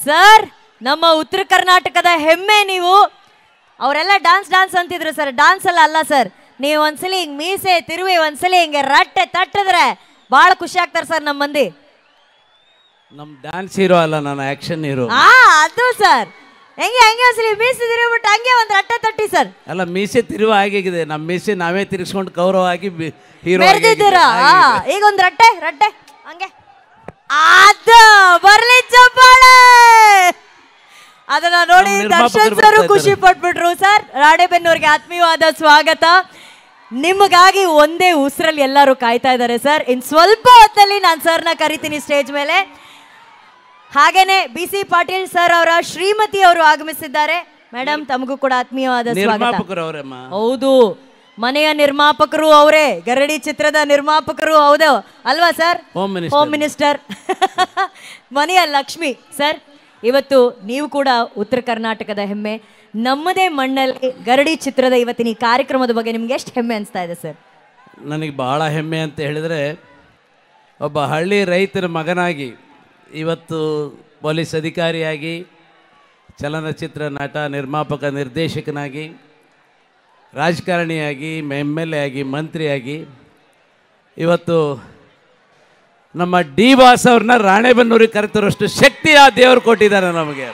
Sir ನಮ್ಮ ಉತ್ತರ ಕರ್ನಾಟಕದ ಹೆಮ್ಮೆ ನೀವು ಅವರೆಲ್ಲ ಡಾನ್ಸ್ ಡಾನ್ಸ್ ಅಂತಿದ್ರು ಸರ್ ಡಾನ್ಸ್ ಅಲ್ಲ ಅಲ್ಲ ಸರ್ ನೀವು ಒಂದ್ಸಲಿ ಹಿಂಗ್ ಮೀಸೆ ತಿರುವಿ ಒಂದ್ಸಲಿ ಹಿಂಗೆ ರಟ್ಟೆ ತಟ್ಟಿದ್ರೆ ಭಾಳ ಖುಷಿ ಆಗ್ತಾರೆ ಸರ್ ನಮ್ಮ ಮಂದಿ ನಮ್ಮ ಡ್ಯಾನ್ಸ್ ಹೀರೋ ಅಲ್ಲ ನಾನು ಆ್ಯಕ್ಷನ್ ಹೀರೋ ಆ ಅದು ಸರ್ ಹೆಂಗೆ ಹೆಂಗೆ ಒಂದ್ಸಲಿ ಮೀಸೆ ತಿರುಗಿಬಿಟ್ಟು ಹಂಗೆ ಒಂದು ರಟ್ಟೆ ತಟ್ಟಿ ಸರ್ ಅಲ್ಲ ಮೀಸೆ ತಿರುವ ಆಗಿದೆ ನಮ್ಮ ಮೀಸೆ ನಾವೇ ತಿರ್ಸ್ಕೊಂಡು ಕೌರವ ಆಗಿ ಹೀರೋ ಮೆರೆದಿದ್ದೀರಾ ಈಗ ಒಂದು ರಟ್ಟೆ ರಟ್ಟೆ ಹಂಗೆ ಅದು ಬರ್ಲಿ ಚಪ್ಪಾಳೆ ಅದನ್ನ ನೋಡಿ ನಮ್ಮ ದರ್ಶನ್ ನಿರ್ಮಾಪಕರು ಸರ್ ಬರ್ತಾ ಖುಷಿ ಇದ್ದಾರೆ. ಪಟ್ಬಿಟ್ರು ಸರ್ ರಾಣೆಬೆನ್ನೂರಿಗೆ ಆತ್ಮೀಯವಾದ ಸ್ವಾಗತ ನಿಮಗಾಗಿ ಒಂದೇ ಉಸಿರಲ್ಲಿ ಎಲ್ಲರೂ ಕಾಯ್ತಾ ಇದ್ದಾರೆ ಸರ್ ಇನ್ ಸ್ವಲ್ಪ ಹೊತ್ತಲ್ಲಿ ನಾನು ಸರ್ನ ಕರಿತೀನಿ ಸ್ಟೇಜ್ ಮೇಲೆ ಹಾಗೇನೆ ಬಿ ಸಿ ಪಾಟೀಲ್ ಸರ್ ಅವರ ಶ್ರೀಮತಿ ಅವರು ಆಗಮಿಸಿದ್ದಾರೆ ಮೇಡಮ್ ತಮಗೂ ಕೂಡ ಆತ್ಮೀಯವಾದ ಸ್ವಾಗತ ನಿರ್ಮಾಪಕರು ಅವರಮ್ಮ ಹೌದು ಮನೆಯ ನಿರ್ಮಾಪಕರು ಅವರೇ ಗರಡಿ ಚಿತ್ರದ ನಿರ್ಮಾಪಕರು ಹೌದು ಅಲ್ವಾ sir home minister. Home minister ಮನೆಯ ಲಕ್ಷ್ಮಿ ಸರ್ ಇವತ್ತು ನೀವು ಕೂಡ ಉತ್ತರ ಕರ್ನಾಟಕದ ಹೆಮ್ಮೆ ನಮ್ಮದೇ ಮಣ್ಣಲ್ಲಿ ಗರಡಿ ಚಿತ್ರದ ಇವತ್ತಿನ ಈ ಕಾರ್ಯಕ್ರಮದ ಬಗ್ಗೆ ನಿಮ್ಗೆ ಎಷ್ಟು ಹೆಮ್ಮೆ ಅನಿಸ್ತಾ ಇದೆ ಸರ್ ನನಗೆ ಭಾಳ ಹೆಮ್ಮೆ ಅಂತ ಹೇಳಿದರೆ ಒಬ್ಬ ಹಳ್ಳಿ ರೈತರ ಮಗನಾಗಿ ಇವತ್ತು ಪೊಲೀಸ್ ಅಧಿಕಾರಿಯಾಗಿ ಚಲನಚಿತ್ರ ನಟ ನಿರ್ಮಾಪಕ ನಿರ್ದೇಶಕನಾಗಿ ರಾಜಕಾರಣಿಯಾಗಿ ಎಮ್ ಎಲ್ ಎ ಆಗಿ ಮಂತ್ರಿಯಾಗಿ ಇವತ್ತು ನಮ್ಮ ಡಿ ಬಾಸ್ ಅವ್ರನ್ನ ರಾಣೆಬೆನ್ನೂರಿಗೆ ಕರೆತರೋಷ್ಟು ಶಕ್ತಿ ಆ ದೇವರು ಕೊಟ್ಟಿದ್ದಾರೆ ನಮಗೆ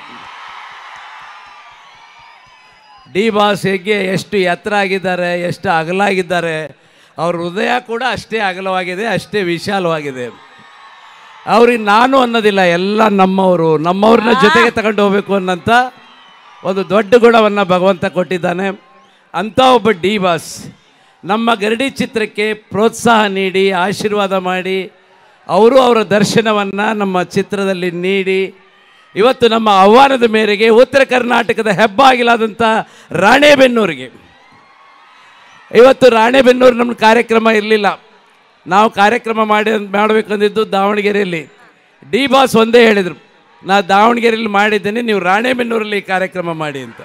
ಡಿ ಬಾಸ್ ಹೇಗೆ ಎಷ್ಟು ಎತ್ತರ ಆಗಿದ್ದಾರೆ ಎಷ್ಟು ಅಗಲಾಗಿದ್ದಾರೆ ಅವ್ರ ಹೃದಯ ಕೂಡ ಅಷ್ಟೇ ಅಗಲವಾಗಿದೆ ಅಷ್ಟೇ ವಿಶಾಲವಾಗಿದೆ ಅವ್ರಿಗೆ ನಾನು ಅನ್ನೋದಿಲ್ಲ ಎಲ್ಲ ನಮ್ಮವರು ನಮ್ಮವ್ರನ್ನ ಜೊತೆಗೆ ತಗೊಂಡು ಹೋಗ್ಬೇಕು ಅನ್ನೋಂಥ ಒಂದು ದೊಡ್ಡ ಗುಣವನ್ನು ಭಗವಂತ ಕೊಟ್ಟಿದ್ದಾನೆ ಅಂಥ ಒಬ್ಬ ಡಿ ಬಾಸ್ ನಮ್ಮ ಗರಡಿ ಚಿತ್ರಕ್ಕೆ ಪ್ರೋತ್ಸಾಹ ನೀಡಿ ಆಶೀರ್ವಾದ ಮಾಡಿ ಅವರು ಅವರ ದರ್ಶನವನ್ನು ನಮ್ಮ ಚಿತ್ರದಲ್ಲಿ ನೀಡಿ ಇವತ್ತು ನಮ್ಮ ಆಹ್ವಾನದ ಮೇರೆಗೆ ಉತ್ತರ ಕರ್ನಾಟಕದ ಹೆಬ್ಬಾಗಿಲಾದಂಥ ರಾಣೆಬೆನ್ನೂರಿಗೆ ಇವತ್ತು ರಾಣೆಬೆನ್ನೂರು ನಮ್ಮ ಕಾರ್ಯಕ್ರಮ ಇರಲಿಲ್ಲ ನಾವು ಕಾರ್ಯಕ್ರಮ ಮಾಡಿ ಮಾಡಬೇಕಂದಿದ್ದು ದಾವಣಗೆರೆಯಲ್ಲಿ ಡಿ ಬಾಸ್ ಒಂದೇ ಹೇಳಿದರು ನಾ ದಾವಣಗೆರೆಯಲ್ಲಿ ಮಾಡಿದ್ದೇನೆ ನೀವು ರಾಣೆಬೆನ್ನೂರಲ್ಲಿ ಈ ಕಾರ್ಯಕ್ರಮ ಮಾಡಿ ಅಂತ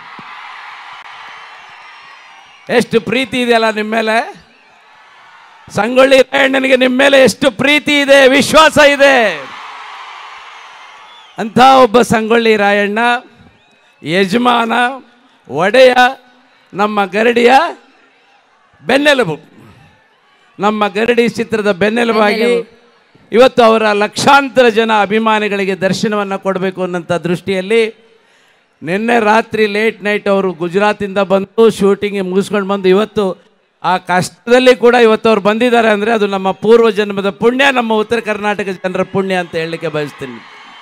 ಎಷ್ಟು ಪ್ರೀತಿ ಇದೆಯಲ್ಲ ನಿಮ್ಮ ಮೇಲೆ ಸಂಗೊಳ್ಳಿ ರಾಯಣ್ಣನಿಗೆ ನಿಮ್ಮ ಮೇಲೆ ಎಷ್ಟು ಪ್ರೀತಿ ಇದೆ ವಿಶ್ವಾಸ ಇದೆ ಅಂಥ ಒಬ್ಬ ಸಂಗೊಳ್ಳಿ ರಾಯಣ್ಣ ಯಜಮಾನ ಒಡೆಯ ನಮ್ಮ ಗರಡಿಯ ಬೆನ್ನೆಲುಬು ನಮ್ಮ ಗರಡಿ ಚಿತ್ರದ ಬೆನ್ನೆಲುಬಾಗಿ ಇವತ್ತು ಅವರ ಲಕ್ಷಾಂತರ ಜನ ಅಭಿಮಾನಿಗಳಿಗೆ ದರ್ಶನವನ್ನು ಕೊಡಬೇಕು ಅನ್ನೋಂಥ ದೃಷ್ಟಿಯಲ್ಲಿ ನಿನ್ನೆ ರಾತ್ರಿ ಲೇಟ್ ನೈಟ್ ಅವರು ಗುಜರಾತಿಂದ ಬಂದು ಶೂಟಿಂಗ್ ಮುಗಿಸ್ಕೊಂಡು ಬಂದು ಇವತ್ತು ಆ ಕಷ್ಟದಲ್ಲಿ ಕೂಡ ಇವತ್ತು ಅವ್ರು ಬಂದಿದ್ದಾರೆ ಅಂದರೆ ಅದು ನಮ್ಮ ಪೂರ್ವ ಜನ್ಮದ ಪುಣ್ಯ ನಮ್ಮ ಉತ್ತರ ಕರ್ನಾಟಕ ಜನರ ಪುಣ್ಯ ಅಂತ ಹೇಳಲಿಕ್ಕೆ ಬಯಸ್ತೀನಿ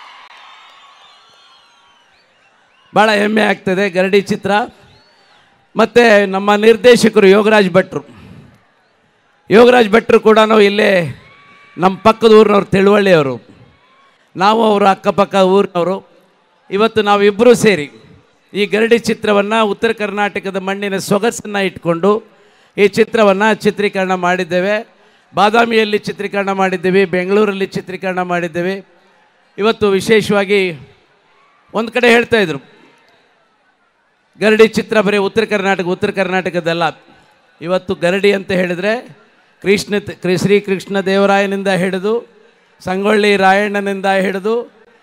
ಭಾಳ ಹೆಮ್ಮೆ ಆಗ್ತದೆ ಗರಡಿ ಚಿತ್ರ ಮತ್ತು ನಮ್ಮ ನಿರ್ದೇಶಕರು ಯೋಗರಾಜ್ ಭಟ್ರು ಯೋಗರಾಜ್ ಭಟ್ರು ಕೂಡ ಇಲ್ಲೇ ನಮ್ಮ ಪಕ್ಕದ ಊರಿನವ್ರು ತಿಳುವಳ್ಳಿಯವರು ನಾವು ಅವರು ಅಕ್ಕಪಕ್ಕ ಊರಿನವರು ಇವತ್ತು ನಾವಿಬ್ಬರೂ ಸೇರಿ ಈ ಗರಡಿ ಚಿತ್ರವನ್ನು ಉತ್ತರ ಕರ್ನಾಟಕದ ಮಣ್ಣಿನ ಸೊಗಸನ್ನು ಇಟ್ಕೊಂಡು ಈ ಚಿತ್ರವನ್ನು ಚಿತ್ರೀಕರಣ ಮಾಡಿದ್ದೇವೆ ಬಾದಾಮಿಯಲ್ಲಿ ಚಿತ್ರೀಕರಣ ಮಾಡಿದ್ದೇವೆ ಬೆಂಗಳೂರಲ್ಲಿ ಚಿತ್ರೀಕರಣ ಮಾಡಿದ್ದೇವೆ ಇವತ್ತು ವಿಶೇಷವಾಗಿ ಒಂದು ಕಡೆ ಹೇಳ್ತಾ ಇದ್ರು ಗರಡಿ ಚಿತ್ರ ಬರೀ ಉತ್ತರ ಕರ್ನಾಟಕ ಉತ್ತರ ಕರ್ನಾಟಕದಲ್ಲ ಇವತ್ತು ಗರಡಿ ಅಂತ ಹೇಳಿದರೆ ಕೃಷ್ಣ ಕೃ- ಶ್ರೀಕೃಷ್ಣ ದೇವರಾಯನಿಂದ ಹಿಡಿದು ಸಂಗೊಳ್ಳಿ ರಾಯಣ್ಣನಿಂದ ಹಿಡಿದು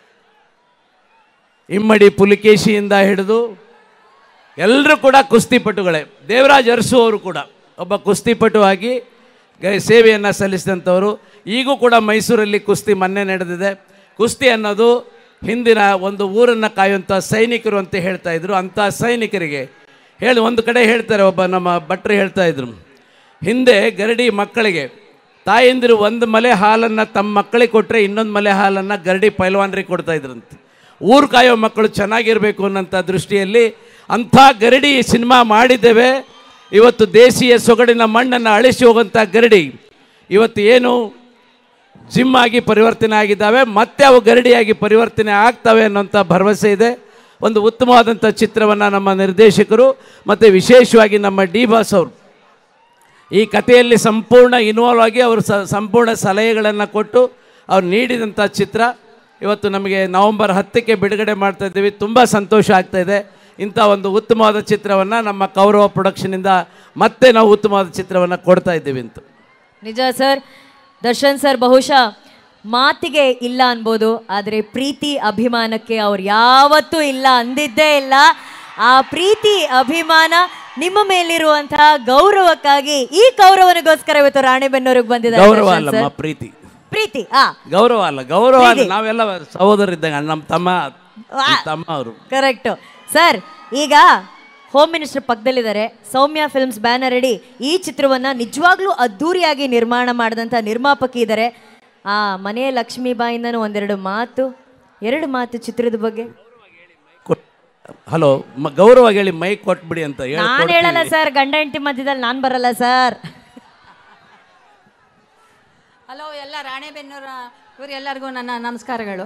ಇಮ್ಮಡಿ ಪುಲಿಕೇಶಿಯಿಂದ ಹಿಡಿದು ಎಲ್ಲರೂ ಕೂಡ ಕುಸ್ತಿಪಟುಗಳೇ ದೇವರಾಜ್ ಅರಸು ಅವರು ಕೂಡ ಒಬ್ಬ ಕುಸ್ತಿಪಟು ಆಗಿ ಗ- ಸೇವೆಯನ್ನು ಸಲ್ಲಿಸಿದಂಥವರು ಈಗೂ ಕೂಡ ಮೈಸೂರಲ್ಲಿ ಕುಸ್ತಿ ಮೊನ್ನೆ ನಡೆದಿದೆ ಕುಸ್ತಿ ಅನ್ನೋದು ಹಿಂದಿನ ಒಂದು ಊರನ್ನು ಕಾಯುವಂಥ ಸೈನಿಕರು ಅಂತ ಹೇಳ್ತಾ ಇದ್ರು ಅಂಥ ಸೈನಿಕರಿಗೆ ಹೇಳಿ ಒಂದು ಕಡೆ ಹೇಳ್ತಾರೆ ಒಬ್ಬ ನಮ್ಮ ಭಟ್ರು ಹೇಳ್ತಾ ಇದ್ರು ಹಿಂದೆ ಗರಡಿ ಮಕ್ಕಳಿಗೆ ತಾಯಂದಿರು ಒಂದು ಮಲೆ ಹಾಲನ್ನು ತಮ್ಮ ಮಕ್ಕಳಿಗೆ ಕೊಟ್ಟರೆ ಇನ್ನೊಂದು ಮಲೆ ಹಾಲನ್ನು ಗರಡಿ ಪೈಲ್ವಾನ್ರಿಗೆ ಕೊಡ್ತಾ ಇದ್ರಂತೆ ಊರು ಕಾಯೋ ಮಕ್ಕಳು ಚೆನ್ನಾಗಿರಬೇಕು ಅನ್ನೋಂಥ ದೃಷ್ಟಿಯಲ್ಲಿ ಅಂಥ ಗರಡಿ ಸಿನಿಮಾ ಮಾಡಿದ್ದೇವೆ ಇವತ್ತು ದೇಶೀಯ ಸೊಗಡಿನ ಮಣ್ಣನ್ನು ಅಳಿಸಿ ಹೋಗುವಂಥ ಗರಡಿ ಇವತ್ತು ಏನು ಜಿಮ್ ಆಗಿ ಪರಿವರ್ತನೆ ಆಗಿದ್ದಾವೆ ಮತ್ತೆ ಅವು ಗರಡಿಯಾಗಿ ಪರಿವರ್ತನೆ ಆಗ್ತವೆ ಅನ್ನೋಂಥ ಭರವಸೆ ಇದೆ ಒಂದು ಉತ್ತಮವಾದಂಥ ಚಿತ್ರವನ್ನು ನಮ್ಮ ನಿರ್ದೇಶಕರು ಮತ್ತು ವಿಶೇಷವಾಗಿ ನಮ್ಮ ಡಿ ಬಾಸ್ ಅವರು ಈ ಕಥೆಯಲ್ಲಿ ಸಂಪೂರ್ಣ ಇನ್ವಾಲ್ವ್ ಆಗಿ ಅವರು ಸ ಸಂಪೂರ್ಣ ಸಲಹೆಗಳನ್ನು ಕೊಟ್ಟು ಅವ್ರು ನೀಡಿದಂಥ ಚಿತ್ರ ಇವತ್ತು ನಮಗೆ ನವಂಬರ್ ಹತ್ತಕ್ಕೆ ಬಿಡುಗಡೆ ಮಾಡ್ತಾ ಇದ್ದೀವಿ ತುಂಬ ಸಂತೋಷ ಆಗ್ತಾ ಇದೆ ಇಂಥ ಒಂದು ಉತ್ತಮವಾದ ಚಿತ್ರವನ್ನು ನಮ್ಮ ಕೌರವ ಪ್ರೊಡಕ್ಷನಿಂದ ಮತ್ತೆ ನಾವು ಉತ್ತಮವಾದ ಚಿತ್ರವನ್ನು ಕೊಡ್ತಾ ಇದ್ದೀವಿ ಅಂತ ನಿಜ ಸರ್ ದರ್ಶನ್ ಸರ್ ಬಹುಶಃ ಮಾತಿಗೆ ಇಲ್ಲ ಅನ್ಬೋದು ಆದರೆ ಪ್ರೀತಿ ಅಭಿಮಾನಕ್ಕೆ ಅವ್ರು ಯಾವತ್ತೂ ಇಲ್ಲ ಅಂದಿದ್ದೇ ಇಲ್ಲ ಆ ಪ್ರೀತಿ ಅಭಿಮಾನ ನಿಮ್ಮ ಮೇಲಿರುವಂತಹ ಗೌರವಕ್ಕಾಗಿ ಈ ಗೌರವನಿಗೋಸ್ಕರ ಇವತ್ತು ರಾಣೆಬೆನ್ನೂರಿಗೆ ಬಂದಿದ್ದಾರೆ ಗೌರವ ದರ್ಶನ್ ಅಲ್ಲಮ್ಮ ಸರ್. ಪ್ರೀತಿ ಪ್ರೀತಿ ಆ ಗೌರವ ಅಲ್ಲ ಗೌರವ ಅಲ್ಲ ಪ್ರೀತಿ. ನಾವೆಲ್ಲ ಸಹೋದರಿದ್ದಂಗೆ ನಮ್ಮ ತಮ್ಮ ವಾ. ಈ ತಮ್ಮ ಅವರು ಕರೆಕ್ಟ್ ಸರ್ ಈಗ ಹೋಮ್ ಮಿನಿಸ್ಟರ್ ಪಕ್ಕದಲ್ಲಿದ್ದಾರೆ ಸೌಮ್ಯ ಫಿಲ್ಮ್ಸ್ ಬ್ಯಾನರ್ ಅಡಿ ಈ ಚಿತ್ರವನ್ನ ನಿಜವಾಗ್ಲೂ ಅದ್ಧೂರಿಯಾಗಿ ನಿರ್ಮಾಣ ಮಾಡಿದಂಥ ನಿರ್ಮಾಪಕಿ ಇದ್ದಾರೆ ಆ ಮನೆಯ ಲಕ್ಷ್ಮೀಬಾಯಿಂದನೂ ಒಂದೆರಡು ಮಾತು ಎರಡು ಮಾತು ಚಿತ್ರದ ಬಗ್ಗೆ ಹಲೋ ಗೌರವ ಹೇಳಿ ಮೈಕ್ ಕೊಟ್ಬಿಡಿ ಅಂತ ಹೇಳಿ ನಾನು ಹೇಳಲ್ಲ ಸರ್ ಗಂಡ ಹೆಂಡತಿ ಮಧ್ಯದಲ್ಲಿ ನಾನು ಬರಲ್ಲ ಸರ್ ಹಲೋ ಎಲ್ಲ ರಾಣೆಬೆನ್ನೂರ ಇವರೆಲ್ಲರಿಗೂ ನನ್ನ ನಮಸ್ಕಾರಗಳು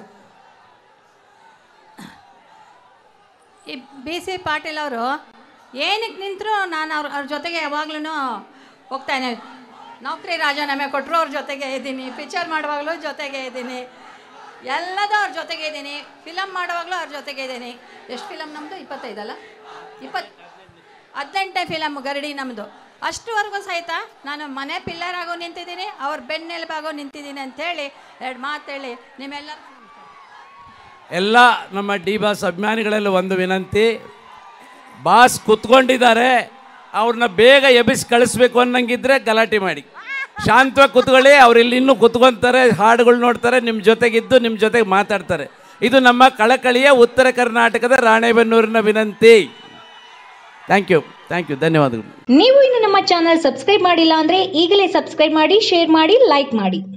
ಈ ಬಿ ಸಿ ಪಾಟೀಲ್ ಅವರು ಏನಕ್ಕೆ ನಿಂತರೂ ನಾನು ಅವ್ರ ಅವ್ರ ಜೊತೆಗೆ ಯಾವಾಗ್ಲೂ ಹೋಗ್ತಾನೆ ನೌಕರಿ ರಾಜೀನಾಮೆ ಕೊಟ್ಟರು ಅವ್ರ ಜೊತೆಗೆ ಇದ್ದೀನಿ ಪಿಕ್ಚರ್ ಮಾಡುವಾಗಲೂ ಜೊತೆಗೆ ಇದ್ದೀನಿ ಎಲ್ಲದೂ ಅವ್ರ ಜೊತೆಗೆ ಇದ್ದೀನಿ ಫಿಲಮ್ ಮಾಡುವಾಗಲೂ ಅವ್ರ ಜೊತೆಗೆ ಇದ್ದೀನಿ ಎಷ್ಟು ಫಿಲಮ್ ನಮ್ಮದು ಇಪ್ಪತ್ತೈದಲ್ಲ ಇಪ್ಪತ್ತು ಹದಿನೆಂಟನೇ ಫಿಲಮ್ ಗರಡಿ ನಮ್ಮದು ಅಷ್ಟುವರೆಗೂ ಸಹಿತ ನಾನು ಮನೆ ಪಿಲ್ಲರ್ ಆಗೋ ನಿಂತಿದ್ದೀನಿ ಅವ್ರ ಬೆನ್ನೆಲುಬಾಗೋ ನಿಂತಿದ್ದೀನಿ ಅಂತೇಳಿ ಎರಡು ಮಾತು ಹೇಳಿ ನಿಮ್ಮೆಲ್ಲ ಎಲ್ಲ ನಮ್ಮ ಡಿ ಬಾಸ್ ಅಭಿಮಾನಿಗಳಲ್ಲಿ ಒಂದು ವಿನಂತಿ ಬಾಸ್ ಕುತ್ಕೊಂಡಿದ್ದಾರೆ ಅವ್ರನ್ನ ಬೇಗ ಎಬ್ಬಿಸಿ ಕಳಿಸ್ಬೇಕು ಅನ್ನಂಗಿದ್ರೆ ಗಲಾಟೆ ಮಾಡಿ ಶಾಂತವಾಗಿ ಕುತ್ಕೊಳ್ಳಿ ಅವ್ರು ಇಲ್ಲಿ ಇನ್ನೂ ಕುತ್ಕೊಂತಾರೆ ಹಾಡುಗಳು ನೋಡ್ತಾರೆ ನಿಮ್ಮ ಜೊತೆಗಿದ್ದು ನಿಮ್ಮ ಜೊತೆಗೆ ಮಾತಾಡ್ತಾರೆ ಇದು ನಮ್ಮ ಕಳಕಳಿಯ ಉತ್ತರ ಕರ್ನಾಟಕದ ರಾಣೆಬೆನ್ನೂರಿನ ವಿನಂತಿ ಥ್ಯಾಂಕ್ ಯು ಥ್ಯಾಂಕ್ ಯು ಧನ್ಯವಾದಗಳು ನೀವು ಇನ್ನು ನಮ್ಮ ಚಾನಲ್ ಸಬ್ಸ್ಕ್ರೈಬ್ ಮಾಡಿಲ್ಲ ಅಂದ್ರೆ ಈಗಲೇ ಸಬ್ಸ್ಕ್ರೈಬ್ ಮಾಡಿ ಶೇರ್ ಮಾಡಿ ಲೈಕ್ ಮಾಡಿ